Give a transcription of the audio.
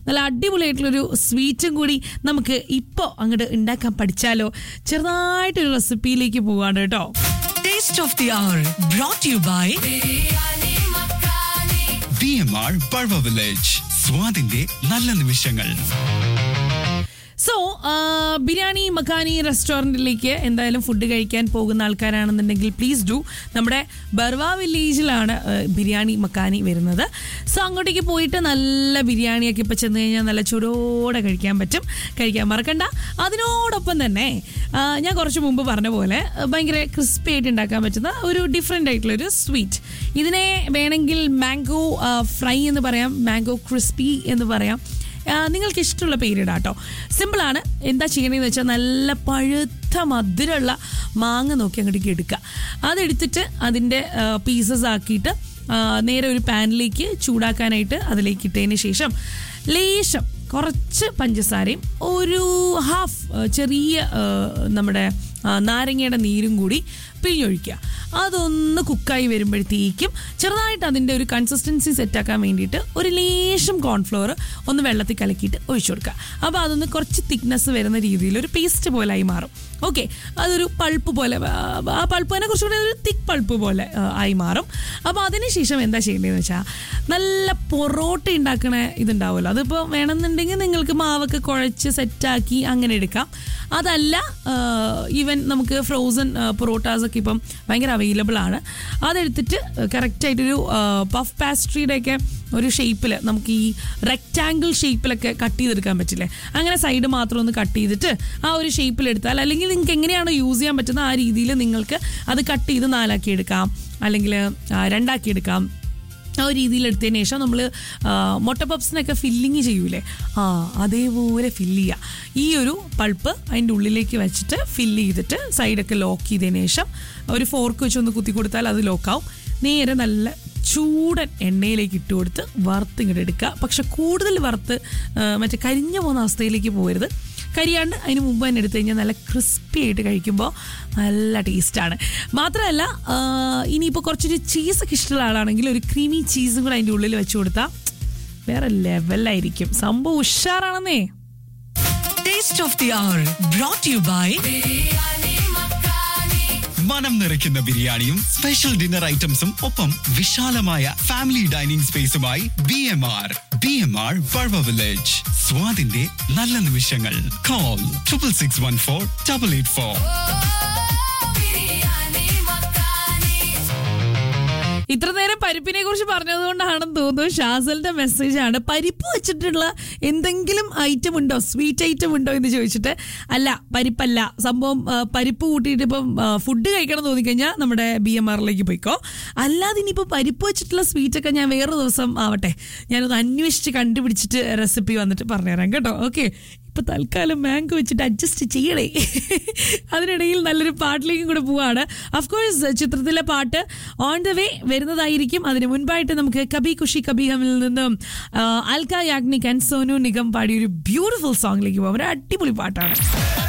നല്ല അടിപൊളിയായിട്ടുള്ളൊരു സ്വീറ്റും കൂടി നമുക്ക് ഇപ്പോൾ അങ്ങോട്ട് ഉണ്ടാക്കാൻ പഠിച്ചാലോ ചെറുതായിട്ടൊരു റെസിപ്പിയിലേക്ക് പോവാണ് കേട്ടോ Taste of the Hour brought to you by B M R ബൾവ വില്ലേജ് സ്വാദിന്റെ നല്ല നിമിഷങ്ങൾ സോ ബിരിയാണി മക്കാനി റെസ്റ്റോറൻറ്റിലേക്ക് എന്തായാലും ഫുഡ് കഴിക്കാൻ പോകുന്ന ആൾക്കാരാണെന്നുണ്ടെങ്കിൽ പ്ലീസ് ഡു നമ്മുടെ ബർവ വില്ലേജിലാണ് ആ, ബിരിയാണി മക്കാനി വരുന്നത് സോ അങ്ങോട്ടേക്ക് പോയിട്ട് നല്ല ബിരിയാണിയൊക്കെ ഇപ്പോൾ ചെന്ന് കഴിഞ്ഞാൽ നല്ല ചൂടോടെ കഴിക്കാൻ പറ്റും കഴിക്കാൻ മറക്കണ്ട അതിനോടൊപ്പം തന്നെ ആ, ഞാൻ കുറച്ച് മുമ്പ് പറഞ്ഞ പോലെ ആ, ഭയങ്കര ക്രിസ്പി ആയിട്ട് ഉണ്ടാക്കാൻ പറ്റുന്ന ഒരു ഡിഫറെൻ്റ് ആയിട്ടുള്ളൊരു സ്വീറ്റ് ഇതിനെ വേണമെങ്കിൽ മാംഗോ ഫ്രൈ എന്ന് പറയാം മാംഗോ ക്രിസ്പി എന്ന് പറയാം ആ, നിങ്ങൾക്ക് ഇഷ്ടമുള്ള പേരിടാം കേട്ടോ സിമ്പിളാണ് എന്താ ചെയ്യണമെന്ന് വെച്ചാൽ നല്ല പഴുത്ത മധുരമുള്ള മാങ്ങ നോക്കി അങ്ങോട്ടേക്ക് എടുക്കുക അതെടുത്തിട്ട് അതിൻ്റെ പീസസ് ആക്കിയിട്ട് ആ, നേരെ ഒരു പാനിലേക്ക് ചൂടാക്കാനായിട്ട് അതിലേക്ക് ഇട്ടതിന് ശേഷം ലേശം കുറച്ച് പഞ്ചസാരയും ഒരു ഹാഫ് ചെറിയ ആ, നമ്മുടെ ആ, നാരങ്ങയുടെ നീരും കൂടി പിഴിഞ്ഞൊഴിക്കുക അതൊന്ന് കുക്കായി വരുമ്പോഴത്തേക്കും ചെറുതായിട്ട് അതിൻ്റെ ഒരു കൺസിസ്റ്റൻസി സെറ്റാക്കാൻ വേണ്ടിയിട്ട് ഒരു ലേശം കോൺഫ്ലോർ ഒന്ന് വെള്ളത്തിൽ കലക്കിയിട്ട് ഒഴിച്ചു കൊടുക്കുക അപ്പോൾ അതൊന്ന് കുറച്ച് തിക്നെസ് വരുന്ന രീതിയിൽ ഒരു പേസ്റ്റ് പോലെ ആയി മാറും ഓക്കെ അതൊരു പൾപ്പ് പോലെ ആ, ആ പൾപ്പ് തന്നെ കുറച്ചുകൂടി ഒരു തിക്ക് പൾപ്പ് പോലെ ആ, ആയി മാറും അപ്പോൾ അതിനുശേഷം എന്താ ചെയ്യേണ്ടതെന്ന് വെച്ചാൽ നല്ല പൊറോട്ട ഉണ്ടാക്കണ ഇതുണ്ടാവുമല്ലോ അതിപ്പോൾ വേണമെന്നുണ്ടെങ്കിൽ നിങ്ങൾക്ക് മാവൊക്കെ കുഴച്ച് സെറ്റാക്കി അങ്ങനെ എടുക്കാം അതല്ല ഈവൻ നമുക്ക് ഫ്രോസൺ പൊറോട്ടാസ് ഒക്കെ ഇപ്പം ഭയങ്കര അവൈലബിൾ ആണ് അതെടുത്തിട്ട് കറക്റ്റായിട്ടൊരു പഫ് പാസ്ട്രിയുടെ ഒക്കെ ഒരു ഷേപ്പിൽ നമുക്ക് ഈ റെക്റ്റാങ്കിൾ ഷേപ്പിലൊക്കെ കട്ട് ചെയ്തെടുക്കാൻ പറ്റില്ലേ അങ്ങനെ സൈഡ് മാത്രം ഒന്ന് കട്ട് ചെയ്തിട്ട് ആ ഒരു ഷേപ്പിൽ എടുത്താൽ അല്ലെങ്കിൽ നിങ്ങൾക്ക് എങ്ങനെയാണോ യൂസ് ചെയ്യാൻ പറ്റുന്ന ആ രീതിയിൽ നിങ്ങൾക്ക് അത് കട്ട് ചെയ്ത് നാലാക്കി എടുക്കാം അല്ലെങ്കിൽ ആ, രണ്ടാക്കി എടുക്കാം ആ ഒരു രീതിയിൽ എടുത്തതിന് ശേഷം നമ്മൾ മുട്ട പപ്സിനൊക്കെ ഫില്ലിങ് ചെയ്യൂലേ ആ അതേപോലെ ഫില്ല് ചെയ്യുക ഈ ഒരു പൾപ്പ് അതിൻ്റെ ഉള്ളിലേക്ക് വെച്ചിട്ട് ഫില്ല് ചെയ്തിട്ട് സൈഡൊക്കെ ലോക്ക് ചെയ്തതിന് ശേഷം ഒരു ഫോർക്ക് വെച്ച് ഒന്ന് കുത്തി കൊടുത്താൽ അത് ലോക്കാവും നേരെ നല്ല ചൂടൻ എണ്ണയിലേക്ക് ഇട്ട് കൊടുത്ത് വറുത്ത് ഇങ്ങോട്ട് എടുക്കുക പക്ഷെ കൂടുതൽ വറുത്ത് ആ, മറ്റേ കരിഞ്ഞു പോകുന്ന അവസ്ഥയിലേക്ക് പോകരുത് കരിയാണ്ട് അതിന് മുമ്പ് തന്നെ എടുത്തു കഴിഞ്ഞാൽ നല്ല ക്രിസ്പി ആയിട്ട് കഴിക്കുമ്പോൾ നല്ല ടേസ്റ്റാണ് മാത്രമല്ല ആ, ഇനിയിപ്പോൾ കുറച്ചൊരു ചീസൊക്കെ ഇഷ്ടമുള്ള ആളാണെങ്കിൽ ഒരു ക്രീമി ചീസും കൂടെ അതിൻ്റെ ഉള്ളിൽ വെച്ച് കൊടുത്താൽ വേറെ ലെവലായിരിക്കും സംഭവം ഉഷാറാണെന്നേ Taste of the Hour brought to you by മനം നിറയ്ക്കുന്ന ബിരിയാണിയും സ്പെഷ്യൽ ഡിന്നർ ഐറ്റംസും ഒപ്പം വിശാലമായ ഫാമിലി ഡൈനിങ് സ്പേസുമായി B M R B M R ബൾവ വില്ലേജ് സ്വാദിന്റെ നല്ല നിമിഷങ്ങൾ call triple six one four double eight four ഇത്ര നേരം പരിപ്പിനെ കുറിച്ച് പറഞ്ഞതുകൊണ്ടാണെന്ന് തോന്നുന്നു ഷാസലിന്റെ മെസ്സേജ് ആണ് പരിപ്പ് വെച്ചിട്ടുള്ള എന്തെങ്കിലും ഐറ്റം ഉണ്ടോ സ്വീറ്റ് ഐറ്റം ഉണ്ടോ എന്ന് ചോദിച്ചിട്ട് അല്ല പരിപ്പല്ല സംഭവം ആ, പരിപ്പ് കൂട്ടിയിട്ട് ഇപ്പം ഫുഡ് കഴിക്കണം തോന്നിക്കഴിഞ്ഞാൽ നമ്മുടെ ബി എം ആറിലേക്ക് പോയിക്കോ അല്ലാതെ ഇനിയിപ്പോൾ പരിപ്പ് വെച്ചിട്ടുള്ള സ്വീറ്റ് ഒക്കെ ഞാൻ വേറെ ദിവസം ആവട്ടെ ഞാനൊന്ന് അന്വേഷിച്ച് കണ്ടുപിടിച്ചിട്ട് റെസിപ്പി വന്നിട്ട് പറഞ്ഞുതരാം കേട്ടോ ഓക്കെ ഇപ്പൊ തൽക്കാലം മാങ്കോ വെച്ചിട്ട് അഡ്ജസ്റ്റ് ചെയ്യണേ അതിനിടയിൽ നല്ലൊരു പാട്ടിലേക്കും കൂടെ പോവാണ് അഫ്കോഴ്സ് ചിത്രത്തിലെ പാട്ട് ഓൺ ദ വേ വരുന്നതായിരിക്കും അതിന് മുൻപായിട്ട് നമുക്ക് കബി ഖുഷി കബി ഹമിൽ നിന്നും ആ, അൽക്ക യാഗ്നിക് ആൻഡ് സോനു നിഗം പാടിയ ഒരു ബ്യൂട്ടിഫുൾ സോങ്ങിലേക്ക് പോകാം ഒരു അടിപൊളി പാട്ടാണ്